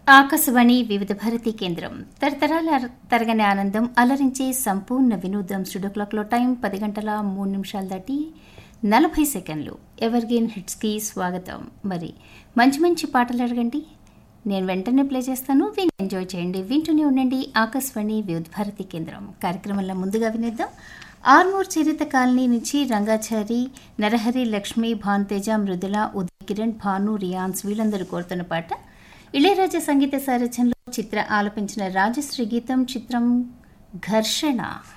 ఆకాశవాణి వివిధ భారతి కేంద్రం తరతరాల తరగని ఆనందం అలరించే సంపూర్ణ వినోదం స్టూడియో క్లాక్లో టైం పది గంటల మూడు నిమిషాలు దాటి నలభై సెకండ్లు ఎవర్గేన్ హిట్స్కి స్వాగతం మరి మంచి మంచి పాటలు అడగండి నేను వెంటనే ప్లే చేస్తాను విని ఎంజాయ్ చేయండి వింటూనే ఉండండి ఆకాశవాణి వివిధ భారతి కేంద్రం కార్యక్రమంలో ముందుగా వినేద్దాం ఆర్మూర్ చరిత కాలనీ నుంచి రంగాచారి నరహరి లక్ష్మి భానుతేజ మృదుల ఉదయ్ కిరణ్ భాను రియాన్స్ వీళ్ళందరూ కోరుతున్న పాట ఇళయరాజా సంగీత సారథ్యంలో చిత్ర ఆలపించిన రాజశ్రీ గీతం చిత్రం ఘర్షణ